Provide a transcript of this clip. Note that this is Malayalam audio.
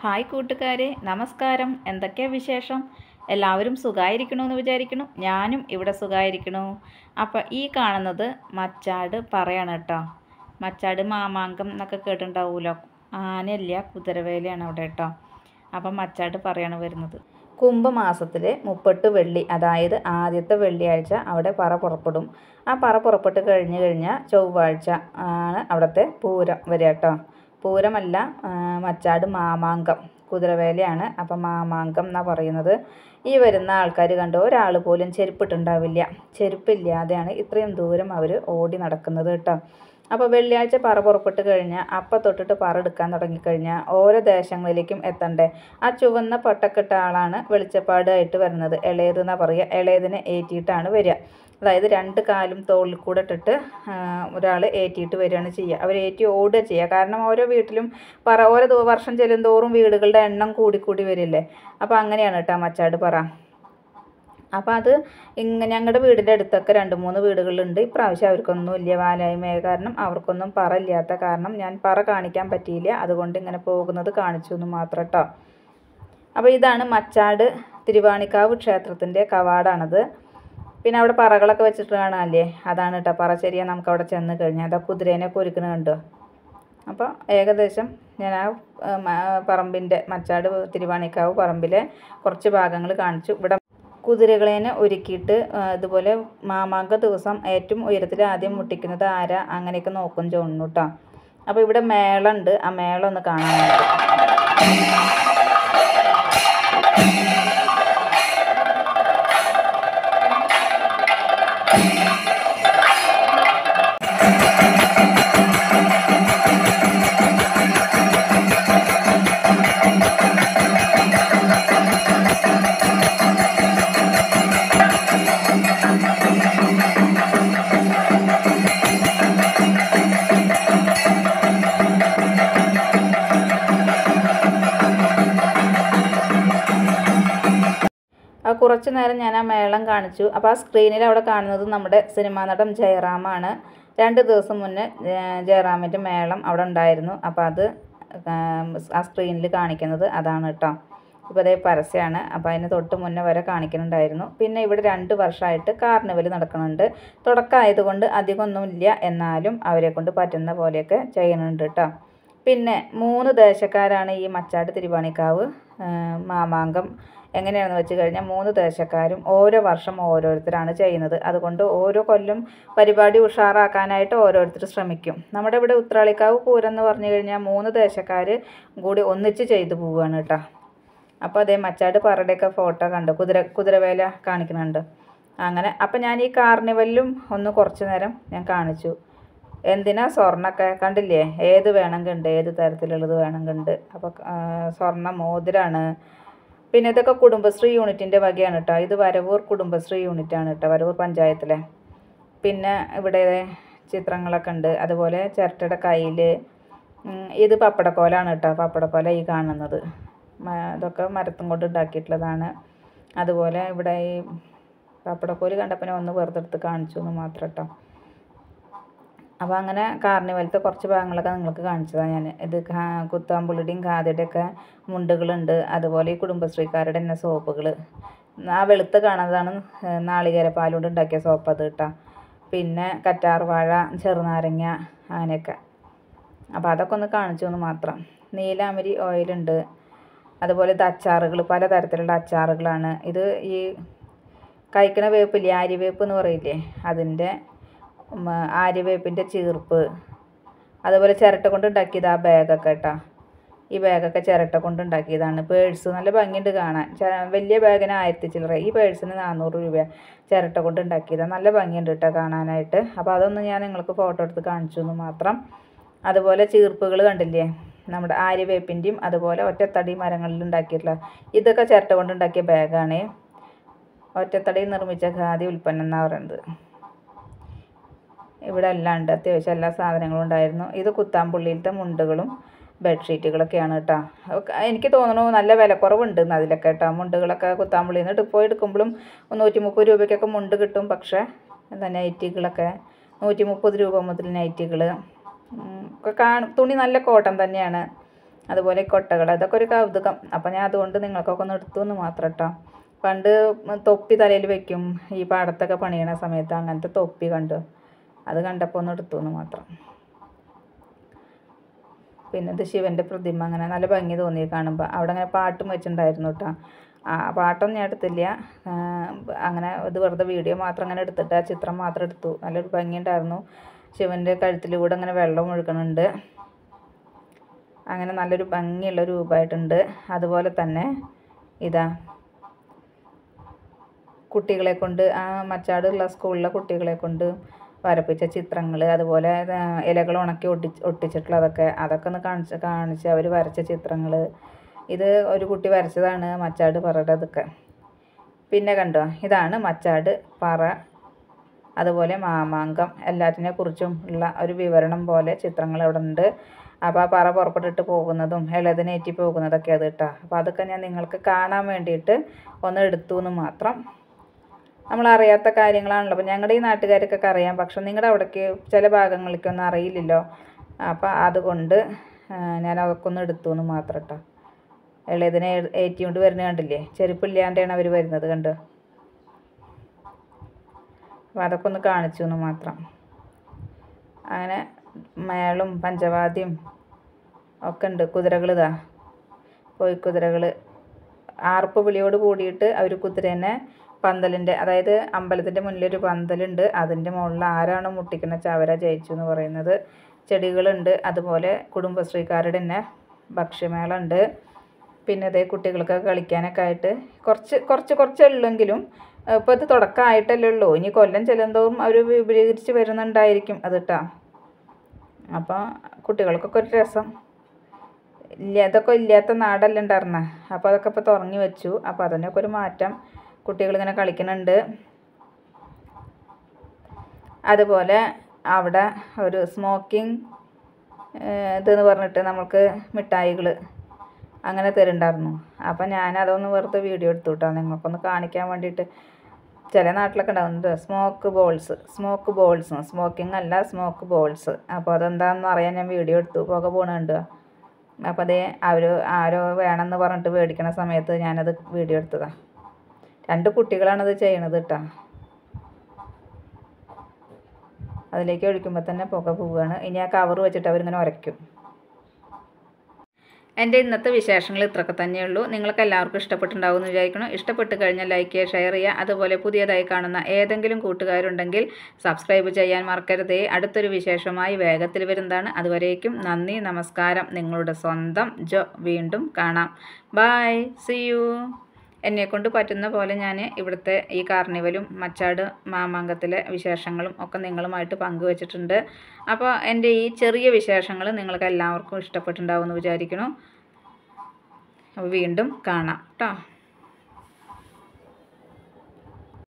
ഹായ് കൂട്ടുകാരെ നമസ്കാരം എന്തൊക്കെയാ വിശേഷം എല്ലാവരും സുഖമായിരിക്കണമെന്ന് വിചാരിക്കണം ഞാനും ഇവിടെ സുഖമായിരിക്കണു അപ്പോൾ ഈ കാണുന്നത് മച്ചാട് പറയാണ് കേട്ടോ മച്ചാട് മാമാങ്കം എന്നൊക്കെ കേട്ടിട്ടുണ്ടാവുമല്ലോ ആനയില്ല കുതിരവേലയാണ് അവിടെ കേട്ടോ അപ്പം മച്ചാട് പറയാണ് വരുന്നത് കുംഭമാസത്തിലെ മുപ്പെട്ട് വെള്ളി അതായത് ആദ്യത്തെ വെള്ളിയാഴ്ച അവിടെ പറ പുറപ്പെടും ആ പറ പുറപ്പെട്ട് കഴിഞ്ഞ് കഴിഞ്ഞാൽ ചൊവ്വാഴ്ച ആണ് അവിടുത്തെ പൂരം വരിക കേട്ടോ പൂരമല്ല ആ, മച്ചാട് മാമാങ്കം കുതിരവേലയാണ് അപ്പം മാമാങ്കം എന്നാണ് പറയുന്നത് ഈ വരുന്ന ആൾക്കാർ കണ്ട് ഒരാൾ പോലും ചെരുപ്പിട്ടുണ്ടാവില്ല ചെരുപ്പില്ലാതെയാണ് ഇത്രയും ദൂരം അവർ ഓടി നടക്കുന്നത് കേട്ടോ അപ്പോൾ വെള്ളിയാഴ്ച പറ പുറപ്പെട്ട് കഴിഞ്ഞാൽ അപ്പം തൊട്ടിട്ട് പറ എടുക്കാൻ തുടങ്ങിക്കഴിഞ്ഞാൽ ഓരോ ദേശങ്ങളിലേക്കും എത്തണ്ടേ ആ ചുവന്ന പട്ടക്കിട്ട ആളാണ് വെളിച്ചപ്പാടായിട്ട് വരുന്നത് ഇളയത് എന്നാണ് പറയുക ഇളയതിനെ ഏറ്റിയിട്ടാണ് വരിക അതായത് രണ്ട് കാലും തോളിൽ കൂടെ ഇട്ടിട്ട് ഒരാൾ ഏറ്റിയിട്ട് വരികയാണ് ചെയ്യുക അവർ ഏറ്റി ഓടുക ചെയ്യുക കാരണം ഓരോ വീട്ടിലും പറ ഓരോ ദി- വർഷം ചെല്ലും തോറും വീടുകളുടെ എണ്ണം കൂടിക്കൂടി വരില്ലേ അപ്പോൾ അങ്ങനെയാണ് കേട്ടോ മച്ചാട് പറ അപ്പോൾ അത് ഇങ്ങനെ ഞങ്ങളുടെ വീടിൻ്റെ അടുത്തൊക്കെ രണ്ട് മൂന്ന് വീടുകളുണ്ട് ഇപ്രാവശ്യം അവർക്കൊന്നും ഇല്ല വാലായ്മയായ കാരണം അവർക്കൊന്നും പറ ഇല്ലാത്ത കാരണം ഞാൻ പറ കാണിക്കാൻ പറ്റിയില്ല അതുകൊണ്ട് ഇങ്ങനെ പോകുന്നത് കാണിച്ചു എന്ന് മാത്രം കേട്ടോ അപ്പോൾ ഇതാണ് മച്ചാട് തിരുവാണിക്കാവ് ക്ഷേത്രത്തിൻ്റെ കവാടാണത് പിന്നെ അവിടെ പറകളൊക്കെ വെച്ചിട്ട് കാണാമല്ലേ അതാണ് കേട്ടോ പറ ശരിയാ നമുക്ക് അവിടെ ചെന്ന് കഴിഞ്ഞാൽ അതാ കുതിരേനെ ഒരുക്കണ കണ്ടോ അപ്പോൾ ഏകദേശം ഞാൻ ആ ഉം, ആ പറമ്പിൻ്റെ മച്ചാട് തിരുവാണിക്കാവ് പറമ്പിലെ കുറച്ച് ഭാഗങ്ങൾ കാണിച്ചു ഇവിടെ കുതിരകളേനെ ഒരുക്കിയിട്ട് ആ, ഇതുപോലെ മാമാങ്ക ദിവസം ഏറ്റവും ഉയരത്തിൽ ആദ്യം മുട്ടിക്കുന്നത് ആരാ അങ്ങനെയൊക്കെ നോക്കും ചോണു കേട്ടോ അപ്പോൾ ഇവിടെ മേളുണ്ട് ആ മേളം ഒന്ന് കാണാനായിട്ട് ആ കുറച്ച് നേരം ഞാൻ ആ മേളം കാണിച്ചു അപ്പോൾ ആ സ്ക്രീനിൽ അവിടെ കാണുന്നത് നമ്മുടെ സിനിമാ നടൻ ജയറാമാണ് രണ്ട് ദിവസം മുന്നേ ജയ- ജയറാമിൻ്റെ മേളം അവിടെ ഉണ്ടായിരുന്നു അപ്പോൾ അത് ആ സ്ക്രീനിൽ കാണിക്കുന്നത് അതാണ് കേട്ടോ ഇപ്പോൾ അതേ പരസ്യമാണ് അപ്പോൾ അതിന് തൊട്ട് മുന്നേ വരെ കാണിക്കുന്നുണ്ടായിരുന്നു പിന്നെ ഇവിടെ രണ്ട് വർഷമായിട്ട് കാർണിവൽ നടക്കുന്നുണ്ട് തുടക്കമായതുകൊണ്ട് അധികമൊന്നുമില്ല എന്നാലും അവരെ കൊണ്ട് പറ്റുന്ന പോലെയൊക്കെ ചെയ്യുന്നുണ്ട് കേട്ടോ പിന്നെ മൂന്ന് ദേശക്കാരാണ് ഈ മച്ചാട് തിരുവാണിക്കാവ് ആ, മാമാങ്കം എങ്ങനെയാണെന്ന് വെച്ച് കഴിഞ്ഞാൽ മൂന്ന് ദേശക്കാരും ഓരോ വർഷം ഓരോരുത്തരാണ് ചെയ്യുന്നത് അതുകൊണ്ട് ഓരോ കൊല്ലം പരിപാടി ഉഷാറാക്കാനായിട്ട് ഓരോരുത്തർ ശ്രമിക്കും നമ്മുടെ ഇവിടെ ഉത്രാളിക്കാവ് പൂരം എന്ന് പറഞ്ഞു കഴിഞ്ഞാൽ മൂന്ന് ദേശക്കാർ കൂടി ഒന്നിച്ച് ചെയ്തു പോവുകയാണ് കേട്ടോ അപ്പോൾ അതേ മച്ചാട് പറയുടെയൊക്കെ ഫോട്ടോ കണ്ടു കുതിര കുതിരവേല കാണിക്കുന്നുണ്ട് അങ്ങനെ അപ്പം ഞാൻ ഈ കാർണിവലിലും ഒന്ന് കുറച്ച് നേരം ഞാൻ കാണിച്ചു എന്തിനാ സ്വർണ്ണമൊക്കെ കണ്ടില്ലേ ഏത് വേണമെങ്കിൽ ഉണ്ട് ഏത് തരത്തിലുള്ളത് വേണമെങ്കിൽ ഉണ്ട് അപ്പോൾ സ്വർണ്ണ മോതിരാണ് പിന്നെ ഇതൊക്കെ കുടുംബശ്രീ യൂണിറ്റിൻ്റെ വകയാണ് കേട്ടോ ഇത് വരവൂർ കുടുംബശ്രീ യൂണിറ്റാണ് കേട്ടോ വരവൂർ പഞ്ചായത്തിലെ പിന്നെ ഇവിടെ ചിത്രങ്ങളൊക്കെ ഉണ്ട് അതുപോലെ ചിരട്ടയുടെ കയ്യിൽ ഇത് പപ്പടക്കോലാണ് കേട്ടോ പപ്പടക്കോല ഈ കാണുന്നത് മ- ഇതൊക്കെ മരത്തും കൊണ്ട് ഉണ്ടാക്കിയിട്ടുള്ളതാണ് അതുപോലെ ഇവിടെ ഈ പപ്പടക്കോല് കണ്ടപ്പോൾ ഒന്ന് വെറുതെ എടുത്ത് കാണിച്ചു എന്ന് മാത്രം കേട്ടോ അപ്പോൾ അങ്ങനെ കാർണിവലത്തെ കുറച്ച് ഭാഗങ്ങളൊക്കെ നിങ്ങൾക്ക് കാണിച്ചതാണ് ഞാൻ ഇത് കാ- കുത്താമ്പുള്ളിയുടെയും ഖാദിയുടെയൊക്കെ മുണ്ടുകളുണ്ട് അതുപോലെ ഈ കുടുംബശ്രീക്കാരുടെ തന്നെ സോപ്പുകൾ ആ വെളുത്ത് കാണുന്നതാണ് നാളികേരപ്പാൽ കൊണ്ട് ഉണ്ടാക്കിയ സോപ്പ് അത് കേട്ടോ പിന്നെ കറ്റാർ വാഴ ചെറുനാരങ്ങ അങ്ങനെയൊക്കെ അപ്പോൾ അതൊക്കെ ഒന്ന് കാണിച്ചു എന്ന് മാത്രം നീലാമരി ഓയിലുണ്ട് അതുപോലെ ഇത് അച്ചാറുകൾ പലതരത്തിലുള്ള അച്ചാറുകളാണ് ഇത് ഈ കഴിക്കണ വേപ്പില്ലേ ആര്യവേപ്പ് എന്ന് പറയില്ലേ അതിൻ്റെ ഉം, ആര്യവേപ്പിൻ്റെ ചീർപ്പ് അതുപോലെ ചിരട്ട കൊണ്ട് ഉണ്ടാക്കിയത് ആ ബാഗൊക്കെ കേട്ടോ ഈ ബാഗൊക്കെ ചിരട്ട കൊണ്ട് ഉണ്ടാക്കിയതാണ് പേഴ്സ് നല്ല ഭംഗിയുണ്ട് കാണാൻ ചെ- വലിയ ബാഗിന് ആയിരത്തി ചില്ലറ ഈ പേഴ്സിന് നാനൂറ് രൂപ ചിരട്ട കൊണ്ട് ഉണ്ടാക്കിയതാണ് നല്ല ഭംഗിയുണ്ട് കേട്ടോ കാണാനായിട്ട് അപ്പോൾ അതൊന്ന് ഞാൻ നിങ്ങൾക്ക് ഫോട്ടോ എടുത്ത് കാണിച്ചു എന്ന് മാത്രം അതുപോലെ ചീർപ്പുകൾ കണ്ടില്ലേ നമ്മുടെ ആര്യവേപ്പിൻ്റെയും അതുപോലെ ഒറ്റത്തടി മരങ്ങളിൽ ഉണ്ടാക്കിയിട്ടുള്ള ഇതൊക്കെ ചിരട്ട കൊണ്ട് ഉണ്ടാക്കിയ ബാഗാണ് ഒറ്റത്തടിയിൽ നിർമ്മിച്ച ഖാദി ഉൽപ്പന്നം എന്നാണ് പറയുന്നത് ഇവിടെ എല്ലാം ഉണ്ട് അത്യാവശ്യം എല്ലാ സാധനങ്ങളും ഉണ്ടായിരുന്നു ഇത് കുത്താമ്പുള്ളിയിലത്തെ മുണ്ടുകളും ബെഡ്ഷീറ്റുകളൊക്കെയാണ് കേട്ടോ ഒക്കെ എനിക്ക് തോന്നുന്നു നല്ല വിലക്കുറവുണ്ട് ഇന്ന് അതിലൊക്കെ കേട്ടോ മുണ്ടുകളൊക്കെ കുത്താമ്പുള്ളിയിൽ നിന്ന് പോയി എടുക്കുമ്പോഴും നൂറ്റി മുപ്പത് രൂപയ്ക്കൊക്കെ മുണ്ട് കിട്ടും പക്ഷേ എന്താ നൈറ്റികളൊക്കെ നൂറ്റി മുപ്പത് രൂപ മുതൽ നൈറ്റികൾ ഒക്കെ കാണും തുണി നല്ല കോട്ടൺ തന്നെയാണ് അതുപോലെ കൊട്ടകൾ അതൊക്കെ ഒരു കൗതുകം അപ്പം ഞാൻ അതുകൊണ്ട് നിങ്ങൾക്കൊക്കെ ഒന്ന് എടുത്തു എന്ന് മാത്രം കേട്ടോ പണ്ട് തൊപ്പി തലയിൽ വെക്കും ഈ പാടത്തൊക്കെ പണിയണ സമയത്ത് അങ്ങനത്തെ തൊപ്പി കണ്ടു അത് കണ്ടപ്പോൾ ഒന്ന് എടുത്തു എന്ന് മാത്രം പിന്നെ ഇത് ശിവൻ്റെ പ്രതിമ അങ്ങനെ നല്ല ഭംഗി തോന്നി കാണുമ്പോൾ അവിടെ അങ്ങനെ പാട്ടും വെച്ചിട്ടുണ്ടായിരുന്നു കേട്ടോ ആ പാട്ടൊന്നും ഞാൻ എടുത്തില്ല ആ, അങ്ങനെ ഇത് വെറുതെ വീഡിയോ മാത്രം അങ്ങനെ എടുത്തിട്ട് ആ ചിത്രം മാത്രം എടുത്തു നല്ലൊരു ഭംഗിയുണ്ടായിരുന്നു ശിവൻ്റെ കഴുത്തിലൂടെ അങ്ങനെ വെള്ളം ഒഴുകുന്നുണ്ട് അങ്ങനെ നല്ലൊരു ഭംഗിയുള്ള രൂപമായിട്ടുണ്ട് അതുപോലെ തന്നെ ഇതാ കുട്ടികളെ കൊണ്ട് ആ മച്ചാടുള്ള സ്കൂളിലെ കുട്ടികളെ കൊണ്ട് വരപ്പിച്ച ചിത്രങ്ങൾ അതുപോലെ ആ, ഇലകൾ ഉണക്കി ഒട്ടി ഒട്ടിച്ചിട്ടുള്ളതൊക്കെ അതൊക്കെ ഒന്ന് കാണിച്ച് കാണിച്ച് അവർ വരച്ച ചിത്രങ്ങൾ ഇത് ഒരു കുട്ടി വരച്ചതാണ് മച്ചാട് പറയുടെ അതൊക്കെ പിന്നെ കണ്ടോ ഇതാണ് മച്ചാട് പറ അതുപോലെ മാമാങ്കം എല്ലാറ്റിനെ കുറിച്ചും ഉള്ള ഒരു വിവരണം പോലെ ചിത്രങ്ങൾ അവിടെ ഉണ്ട് അപ്പോൾ ആ പറ പുറപ്പെട്ടിട്ട് പോകുന്നതും ഇളതിനേറ്റി പോകുന്നതൊക്കെ അത് കേട്ടോ അപ്പോൾ അതൊക്കെ ഞാൻ നിങ്ങൾക്ക് കാണാൻ വേണ്ടിയിട്ട് ഒന്ന് എടുത്തു എന്ന് മാത്രം നമ്മൾ അറിയാത്ത കാര്യങ്ങളാണല്ലോ അപ്പോൾ ഞങ്ങളുടെ ഈ നാട്ടുകാർക്കൊക്കെ അറിയാം പക്ഷെ നിങ്ങളുടെ അവിടേക്ക് ചില ഭാഗങ്ങളിലേക്കൊന്നും അറിയില്ലല്ലോ അപ്പോൾ അതുകൊണ്ട് ആ, ഞാൻ അതൊക്കെ ഒന്ന് എടുത്തു എന്ന് മാത്രം കേട്ടോ ഇളയതിനെ ഏറ്റിക്കൊണ്ട് വരുന്നത് കണ്ടില്ലേ ചെരുപ്പില്ലാണ്ടാണ് അവർ വരുന്നത് കണ്ടോ അപ്പോൾ അതൊക്കെ ഒന്ന് കാണിച്ചു എന്ന് മാത്രം അങ്ങനെ മേളും പഞ്ചവാദ്യം ഒക്കെ ഉണ്ട് കുതിരകൾ ഇതാ കോഴിക്കുതിരകൾ ആർപ്പ് വിളിയോട് കൂടിയിട്ട് അവർ കുതിരേനെ പന്തലിൻ്റെ അതായത് അമ്പലത്തിൻ്റെ മുന്നിലൊരു പന്തലുണ്ട് അതിൻ്റെ മുകളിൽ ആരാണ് മുട്ടിക്കുന്ന ചവര ജയിച്ചു എന്ന് പറയുന്നത് ചെടികളുണ്ട് അതുപോലെ കുടുംബശ്രീക്കാരുടെ തന്നെ ഭക്ഷ്യമേള ഉണ്ട് പിന്നെ അതേ കുട്ടികൾക്ക് കളിക്കാനൊക്കെ ആയിട്ട് കുറച്ച് കുറച്ച് കുറച്ചേ ഉള്ളെങ്കിലും ഇപ്പോൾ ഇത് തുടക്കമായിട്ടല്ലേ ഉള്ളൂ ഇനി കൊല്ലം ചെല്ലുന്തോറും അവർ വിപുലീകരിച്ച് വരുന്നുണ്ടായിരിക്കും അത് കേട്ടോ അപ്പോൾ കുട്ടികൾക്കൊക്കെ ഒരു രസം ഇല്ല ഇതൊക്കെ ഇല്ലാത്ത നാടല്ല ഉണ്ടായിരുന്നെ അപ്പോൾ അതൊക്കെ ഇപ്പോൾ തുടങ്ങി വെച്ചു അപ്പോൾ അതിനൊക്കെ ഒരു മാറ്റം കുട്ടികളിങ്ങനെ കളിക്കുന്നുണ്ട് അതുപോലെ അവിടെ ഒരു സ്മോക്കിംഗ് ഇതെന്ന് പറഞ്ഞിട്ട് നമുക്ക് മിഠായികൾ അങ്ങനെ തരുന്നുണ്ടായിരുന്നു അപ്പം ഞാൻ അതൊന്ന് വെറുതെ വീഡിയോ എടുത്തു കേട്ടോ നിങ്ങൾക്കൊന്ന് കാണിക്കാൻ വേണ്ടിയിട്ട് ചില നാട്ടിലൊക്കെ ഉണ്ടാകുന്നുണ്ട് smoke balls smoke balls smoking അല്ല സ്മോക്ക് ബോൾസ് അപ്പോൾ അതെന്താണെന്ന് അറിയാൻ ഞാൻ വീഡിയോ എടുത്തു പുക പോണുണ്ട് അപ്പോൾ അതേ അവർ ആരോ വേണമെന്ന് പറഞ്ഞിട്ട് മേടിക്കണ സമയത്ത് ഞാനത് വീഡിയോ എടുത്തതാണ് രണ്ട് കുട്ടികളാണത് ചെയ്യണത് കേട്ടോ അതിലേക്ക് ഒഴിക്കുമ്പോൾ തന്നെ പുക പോവുകയാണ് ഇനി ആ കവർ വെച്ചിട്ട് അവരിങ്ങനെ ഉരയ്ക്കും എൻ്റെ ഇന്നത്തെ വിശേഷങ്ങൾ ഇത്രയൊക്കെ തന്നെയുള്ളൂ നിങ്ങൾക്ക് എല്ലാവർക്കും ഇഷ്ടപ്പെട്ടുണ്ടാവും എന്ന് വിചാരിക്കണം ഇഷ്ടപ്പെട്ട് കഴിഞ്ഞാൽ ലൈക്ക് ചെയ്യുക ഷെയർ ചെയ്യുക അതുപോലെ പുതിയതായി കാണുന്ന ഏതെങ്കിലും കൂട്ടുകാരുണ്ടെങ്കിൽ സബ്സ്ക്രൈബ് ചെയ്യാൻ മറക്കരുതേ അടുത്തൊരു വിശേഷമായി വേഗത്തിൽ വരുന്നതാണ് അതുവരേക്കും നന്ദി നമസ്കാരം നിങ്ങളുടെ സ്വന്തം ജോ വീണ്ടും കാണാം ബായ് സി യു എന്നെക്കൊണ്ട് പറ്റുന്ന പോലെ ഞാൻ ഇവിടുത്തെ ഈ കാർണിവലും മച്ചാട് മാമാങ്കത്തിലെ വിശേഷങ്ങളും ഒക്കെ നിങ്ങളുമായിട്ട് പങ്കുവച്ചിട്ടുണ്ട് അപ്പോൾ എൻ്റെ ഈ ചെറിയ വിശേഷങ്ങൾ നിങ്ങൾക്ക് എല്ലാവർക്കും ഇഷ്ടപ്പെട്ടിട്ടുണ്ടാവുമെന്ന് വിചാരിക്കുന്നു അപ്പോൾ വീണ്ടും കാണാം കേട്ടോ